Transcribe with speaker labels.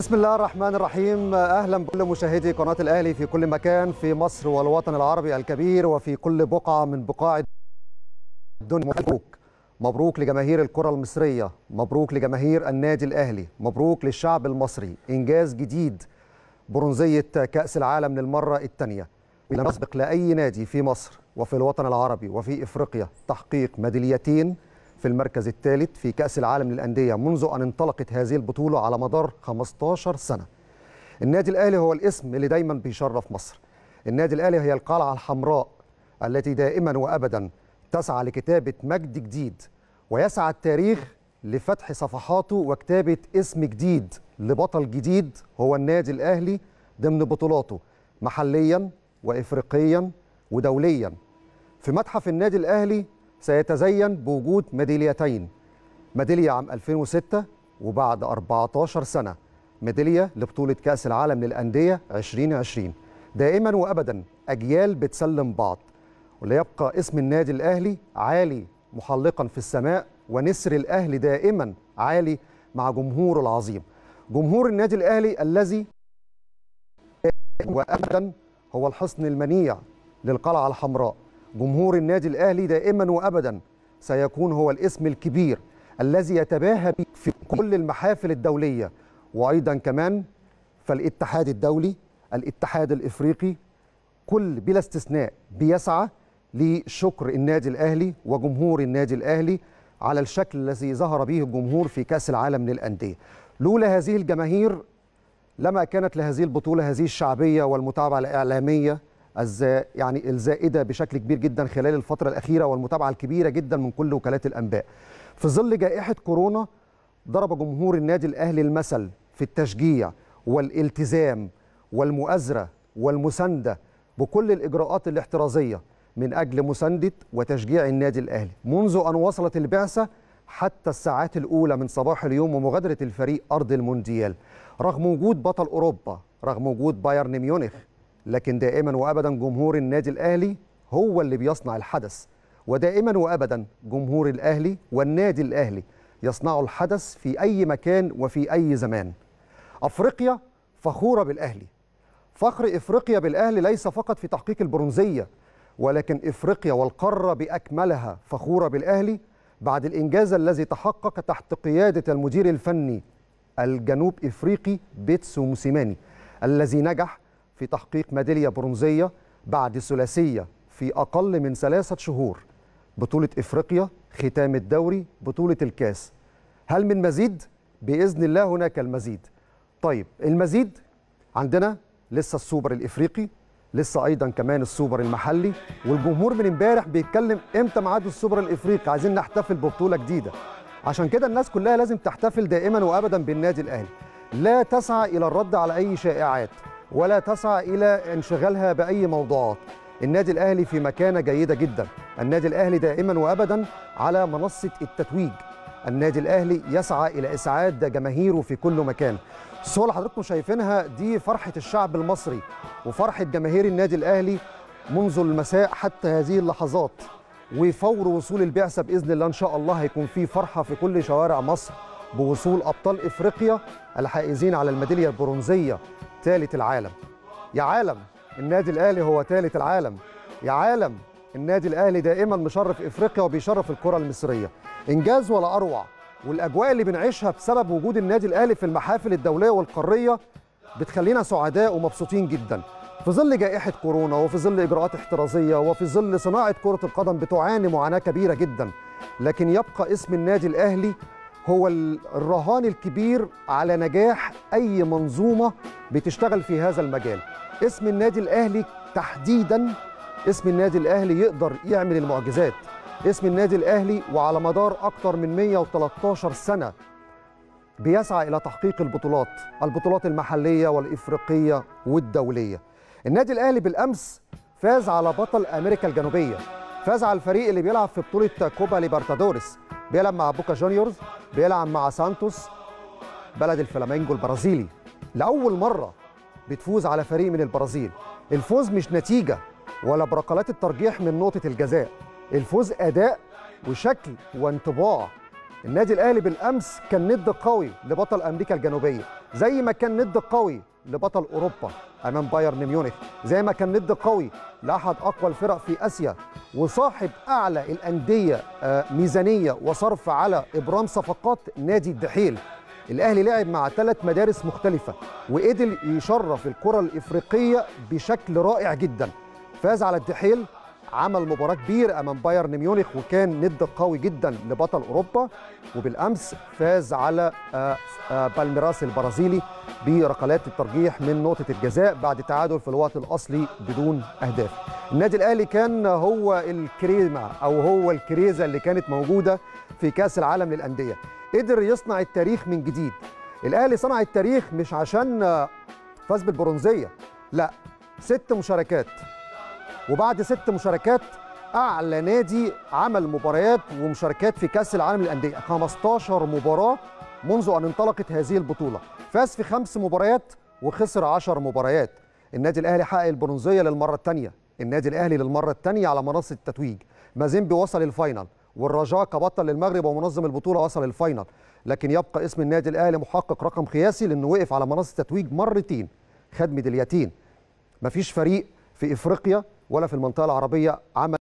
Speaker 1: بسم الله الرحمن الرحيم اهلا بكل مشاهدي قناه الاهلي في كل مكان في مصر والوطن العربي الكبير وفي كل بقعه من بقاع الدنيا مبروك مبروك لجماهير الكره المصريه مبروك لجماهير النادي الاهلي مبروك للشعب المصري انجاز جديد برونزيه كاس العالم للمره الثانيه ولم يسبق لاي نادي في مصر وفي الوطن العربي وفي افريقيا تحقيق ميداليتين في المركز الثالث في كأس العالم للأندية منذ أن انطلقت هذه البطولة على مدار 15 سنة النادي الأهلي هو الاسم اللي دايما بيشرف مصر النادي الأهلي هي القلعة الحمراء التي دائما وأبدا تسعى لكتابة مجد جديد ويسعى التاريخ لفتح صفحاته وكتابة اسم جديد لبطل جديد هو النادي الأهلي ضمن بطولاته محليا وإفريقيا ودوليا في متحف النادي الأهلي سيتزين بوجود ميداليتين ميدالية عام 2006 وبعد 14 سنة ميدالية لبطولة كأس العالم للأندية 2020 دائما وأبدا أجيال بتسلم بعض وليبقى اسم النادي الأهلي عالي محلقا في السماء ونسر الأهلي دائما عالي مع جمهوره العظيم جمهور النادي الأهلي الذي وأبدا هو الحصن المنيع للقلعة الحمراء جمهور النادي الاهلي دائما وابدا سيكون هو الاسم الكبير الذي يتباهى به في كل المحافل الدوليه وايضا كمان فالاتحاد الدولي الاتحاد الافريقي كل بلا استثناء بيسعى لشكر النادي الاهلي وجمهور النادي الاهلي على الشكل الذي ظهر به الجمهور في كاس العالم للانديه لولا هذه الجماهير لما كانت لهذه البطوله هذه الشعبيه والمتابعه الاعلاميه الز... يعني الزائده بشكل كبير جدا خلال الفتره الاخيره والمتابعه الكبيره جدا من كل وكالات الانباء. في ظل جائحه كورونا ضرب جمهور النادي الاهلي المثل في التشجيع والالتزام والمؤازره والمسانده بكل الاجراءات الاحترازيه من اجل مسانده وتشجيع النادي الاهلي منذ ان وصلت البعثه حتى الساعات الاولى من صباح اليوم ومغادره الفريق ارض المونديال رغم وجود بطل اوروبا رغم وجود بايرن ميونخ لكن دائما وابدا جمهور النادي الاهلي هو اللي بيصنع الحدث ودائما وابدا جمهور الاهلي والنادي الاهلي يصنعوا الحدث في اي مكان وفي اي زمان افريقيا فخوره بالاهلي فخر افريقيا بالاهلي ليس فقط في تحقيق البرونزيه ولكن افريقيا والقاره باكملها فخوره بالاهلي بعد الانجاز الذي تحقق تحت قياده المدير الفني الجنوب افريقي بيتسو موسيماني الذي نجح في تحقيق ميداليه برونزيه بعد ثلاثيه في اقل من ثلاثه شهور بطوله افريقيا ختام الدوري بطوله الكاس هل من مزيد باذن الله هناك المزيد طيب المزيد عندنا لسه السوبر الافريقي لسه ايضا كمان السوبر المحلي والجمهور من امبارح بيتكلم امتى ميعاد السوبر الافريقي عايزين نحتفل ببطوله جديده عشان كده الناس كلها لازم تحتفل دائما وابدا بالنادي الاهلي لا تسعى الى الرد على اي شائعات ولا تسعى الى انشغالها باي موضوعات النادي الاهلي في مكانه جيده جدا النادي الاهلي دائما وابدا على منصه التتويج النادي الاهلي يسعى الى اسعاد جماهيره في كل مكان الصوره اللي حضراتكم شايفينها دي فرحه الشعب المصري وفرحه جماهير النادي الاهلي منذ المساء حتى هذه اللحظات وفور وصول البعثه باذن الله ان شاء الله هيكون في فرحه في كل شوارع مصر بوصول ابطال افريقيا الحائزين على الميداليه البرونزيه ثالث العالم يا عالم النادي الاهلي هو ثالث العالم يا عالم النادي الاهلي دائما مشرف افريقيا وبيشرف الكره المصريه انجاز ولا اروع والاجواء اللي بنعيشها بسبب وجود النادي الاهلي في المحافل الدوليه والقاريه بتخلينا سعداء ومبسوطين جدا في ظل جائحه كورونا وفي ظل اجراءات احترازيه وفي ظل صناعه كره القدم بتعاني معاناه كبيره جدا لكن يبقى اسم النادي الاهلي هو الرهان الكبير على نجاح اي منظومه بتشتغل في هذا المجال اسم النادي الاهلي تحديدا اسم النادي الاهلي يقدر يعمل المعجزات اسم النادي الاهلي وعلى مدار اكثر من 113 سنه بيسعى الى تحقيق البطولات البطولات المحليه والافريقيه والدوليه النادي الاهلي بالامس فاز على بطل امريكا الجنوبيه فاز على الفريق اللي بيلعب في بطوله كوبا ليبرتادوريس بيلعب مع بوكا جونيورز بيلعب مع سانتوس بلد الفلامينجو البرازيلي لاول مره بتفوز على فريق من البرازيل الفوز مش نتيجه ولا بركلات الترجيح من نقطه الجزاء الفوز اداء وشكل وانطباع النادي الاهلي بالامس كان ند قوي لبطل امريكا الجنوبيه زي ما كان ند قوي لبطل اوروبا امام بايرن ميونخ زي ما كان ند قوي لاحد اقوى الفرق في اسيا وصاحب اعلى الانديه آه، ميزانيه وصرف على ابرام صفقات نادي الدحيل الاهلي لعب مع ثلاث مدارس مختلفه وقدر يشرف الكره الافريقيه بشكل رائع جدا فاز على الدحيل عمل مباراه كبيره امام بايرن ميونخ وكان ند قوي جدا لبطل اوروبا وبالامس فاز على آه، آه، بالميراس البرازيلي بركلات الترجيح من نقطه الجزاء بعد تعادل في الوقت الاصلي بدون اهداف. النادي الاهلي كان هو الكريمه او هو الكريزه اللي كانت موجوده في كاس العالم للانديه. قدر يصنع التاريخ من جديد. الاهلي صنع التاريخ مش عشان آه، فاز بالبرونزيه لا ست مشاركات وبعد ست مشاركات اعلى نادي عمل مباريات ومشاركات في كاس العالم للانديه 15 مباراه منذ ان انطلقت هذه البطوله فاز في خمس مباريات وخسر 10 مباريات النادي الاهلي حقق البرونزيه للمره الثانيه النادي الاهلي للمره الثانيه على منصه التتويج مازيمبي وصل الفاينل والرجاء كبطل للمغرب ومنظم البطوله وصل الفاينل لكن يبقى اسم النادي الاهلي محقق رقم قياسي لانه وقف على منصه التتويج مرتين خد ميداليتين مفيش فريق في افريقيا ولا في المنطقه العربيه عمل